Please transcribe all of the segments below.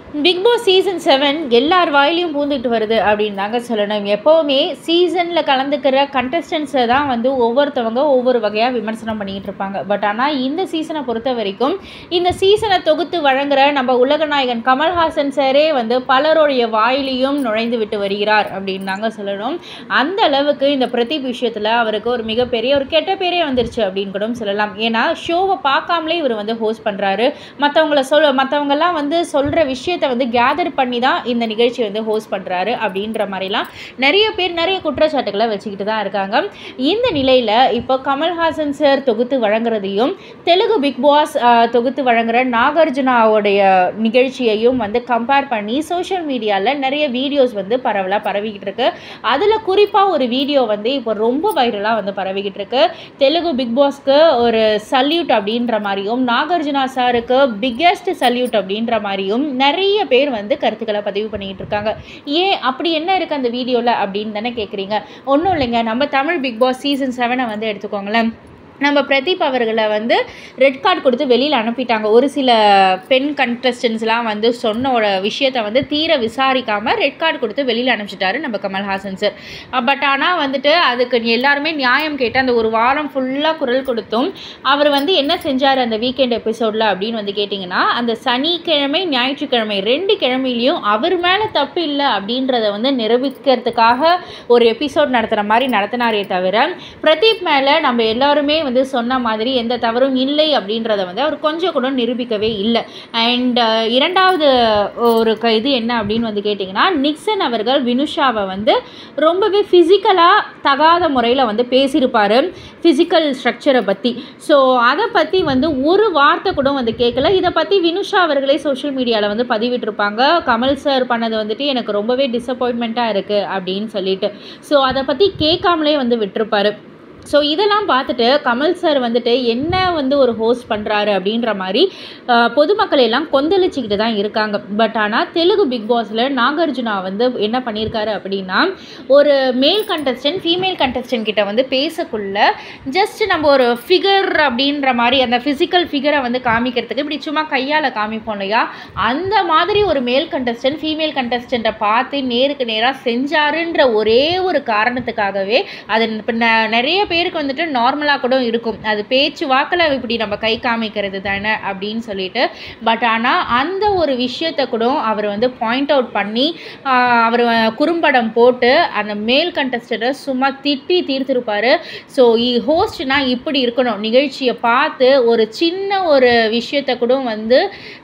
big boss season seven எல்லார் வாயிலையும் பூந்துட்டு வருது அப்படின்னு தாங்க சொல்லணும் எப்போவுமே சீசனில் கலந்துக்கிற கண்டஸ்டன்ஸை தான் வந்து ஒவ்வொருத்தவங்க ஒவ்வொரு வகையாக விமர்சனம் பண்ணிக்கிட்டு இருப்பாங்க பட் ஆனால் இந்த சீசனை பொறுத்த வரைக்கும் இந்த சீசனை தொகுத்து வழங்குற நம்ம உலகநாயகன் கமல்ஹாசன் சாரே வந்து பலருடைய வாயிலையும் நுழைந்து விட்டு வருகிறார் அப்படின்னு தாங்க சொல்லணும் அந்த அளவுக்கு இந்த பிரதீப் விஷயத்தில் அவருக்கு ஒரு மிகப்பெரிய ஒரு கெட்ட பேரே வந்துருச்சு அப்படின்னு கூட சொல்லலாம் ஏன்னா ஷோவை பார்க்காமலே இவர் வந்து ஹோஸ்ட் பண்ணுறாரு மற்றவங்கள சொல் மற்றவங்கெல்லாம் வந்து சொல்கிற விஷயத்தை வந்து கேதர் பண்ணி தான் இந்த நிகழ்ச்சி வந்து ஹோஸ்ட் பண்ணுறாரு அப்படின்ற மாதிரிலாம் நிறைய பேர் நிறைய குற்றச்சாட்டுகளை வச்சுக்கிட்டு தான் இருக்காங்க இந்த நிலையில் இப்போ கமல்ஹாசன் சார் தொகுத்து வழங்குறதையும் தெலுங்கு பிக் பாஸ் ஆஹ், தொகுத்து வழங்குற நாகார்ஜுனாவுடைய நிகழ்ச்சியையும் வந்து கம்பேர் பண்ணி சோஷியல் மீடியாவில் நிறைய வீடியோஸ் வந்து பரவலாக பரவிக்கிட்டு இருக்கு அதில் குறிப்பாக ஒரு வீடியோ வந்து இப்போ ரொம்ப வைரலாக வந்து பரவிக்கிட்டு இருக்கு தெலுங்கு பிக் பாஸ்க்கு ஒரு சல்யூட் அப்படின்ற மாதிரியும் நாகார்ஜுனா சாருக்கு பிக்கெஸ்ட் சல்யூட் அப்படின்ற மாதிரியும் நிறைய பேர் வந்து கருத்துக்களை பதிவு பண்ணிக்கிட்டு இருக்காங்க ஏன் அப்படி என்ன இருக்குது அந்த வீடியோவில் அப்படின்னு தானே கேட்குறீங்க ஒன்றும் இல்லைங்க நம்ம தமிழ் பிக் பாஸ் சீசன் செவனை வந்து எடுத்துக்கோங்களேன் நம்ம பிரதீப் அவர்களை வந்து ரெட் கார்டு கொடுத்து வெளியில் அனுப்பிட்டாங்க ஒரு சில பெண் கண்டஸ்டன்ஸ்லாம் வந்து சொன்ன ஒரு விஷயத்தை வந்து தீர விசாரிக்காமல் ரெட் கார்டு கொடுத்து வெளியில் அனுப்பிச்சிட்டாரு நம்ம கமல்ஹாசன் சார் பட் ஆனால் வந்துட்டு அதுக்கு எல்லாருமே நியாயம் கேட்டு அந்த ஒரு வாரம் ஃபுல்லாக குரல் கொடுத்தும் அவர் வந்து என்ன செஞ்சார் அந்த வீக்கெண்ட் எபிசோடில் அப்படின்னு வந்து கேட்டிங்கன்னா அந்த சனிக்கிழமை ஞாயிற்றுக்கிழமை ரெண்டு கிழமையிலையும் அவர் மேலே தப்பு இல்லை அப்படின்றத வந்து நிரூபிக்கிறதுக்காக ஒரு எபிசோட் நடத்துகிற மாதிரி நடத்தினாரே தவிர பிரதீப் மேலே நம்ம எல்லாருமே வந்து சொன்ன மாதிரி எந்த தவறும் இல்லை அப்படின்றத வந்து அவர் கொஞ்சம் கூட நிரூபிக்கவே இல்லை அண்ட் இரண்டாவது ஒரு க இது என்ன அப்படின்னு வந்து கேட்டிங்கன்னா நிக்சன் அவர்கள் வினுஷாவை வந்து ரொம்பவே ஃபிசிக்கலாக தகாத முறையில் வந்து பேசியிருப்பார் ஃபிசிக்கல் ஸ்ட்ரக்சரை பற்றி ஸோ அதை பற்றி வந்து ஒரு வார்த்தை கூட வந்து கேட்கல இதை பற்றி வினுஷா அவர்களே சோஷியல் மீடியாவில் வந்து பதிவிட்டிருப்பாங்க கமல் சார் பண்ணது வந்துட்டு எனக்கு ரொம்பவே டிசப்பாயின்மெண்ட்டாக இருக்குது அப்படின்னு சொல்லிட்டு ஸோ அதை பற்றி கேட்காமலே வந்து விட்டிருப்பாரு ஸோ இதெல்லாம் பார்த்துட்டு கமல் சார் வந்துட்டு என்ன வந்து ஒரு ஹோஸ்ட் பண்ணுறாரு அப்படின்ற மாதிரி அஹ், பொதுமக்கள் எல்லாம் கொந்தளிச்சுக்கிட்டு தான் இருக்காங்க பட் ஆனால் தெலுங்கு பிக் பாஸில் நாகார்ஜுனா வந்து என்ன பண்ணியிருக்காரு அப்படின்னா ஒரு மேல் கண்டஸ்டன்ட் ஃபீமேல் கண்டஸ்டன்ட் கிட்ட வந்து பேசக்குள்ள ஜஸ்ட் நம்ம ஒரு ஃபிகர் அப்படின்ற மாதிரி அந்த ஃபிசிக்கல் ஃபிகரை வந்து காமிக்கிறதுக்கு இப்படி சும்மா கையால் காமிப்போம் இல்லையா அந்த மாதிரி ஒரு மேல் கண்டஸ்டன்ட் ஃபீமேல் கண்டஸ்டண்ட்டை பார்த்து நேருக்கு நேராக செஞ்சாருன்ற ஒரே ஒரு காரணத்துக்காகவே அது இப்போ நிறைய பேருக்கு வந்துட்டு நார்மலாக கூட இருக்கும் அது பேச்சு வாக்கில் இப்படி நம்ம கை காமிக்கிறது தானே அப்படின்னு சொல்லிட்டு பட் ஆனால் அந்த ஒரு விஷயத்தை கூட அவர் வந்து பாயிண்ட் அவுட் பண்ணி ஆஹ், அவர் குறும்படம் போட்டு அந்த மேல் கண்டஸ்டண்ட்டை சும்மா திட்டி தீர்த்திருப்பாரு ஸோ ஹோஸ்ட்னா இப்படி இருக்கணும் நிகழ்ச்சியை பார்த்து ஒரு சின்ன ஒரு விஷயத்தை கூட வந்து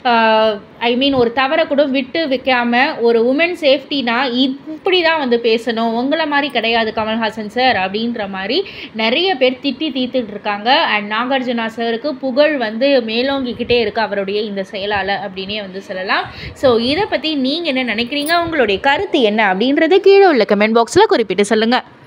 ஐ மீன் ஒரு தவறை கூட விட்டு வைக்காம ஒரு உமன் சேஃப்டினா இப்படி தான் வந்து பேசணும் உங்களை மாதிரி கிடையாது கமல்ஹாசன் சார் அப்படின்ற மாதிரி நிறைய பேர் திட்டி தீர்த்துட்டு இருக்காங்க அண்ட் நாகார்ஜுனா சாருக்கு புகழ் வந்து மேலோங்கிக்கிட்டே இருக்கு அவருடைய இந்த செயலால் அப்படின்னே வந்து சொல்லலாம் ஸோ இதை பற்றி நீங்கள் என்ன நினைக்கிறீங்க உங்களுடைய கருத்து என்ன அப்படின்றத கீழே உள்ள கமெண்ட் பாக்ஸில் குறிப்பிட்டு சொல்லுங்கள்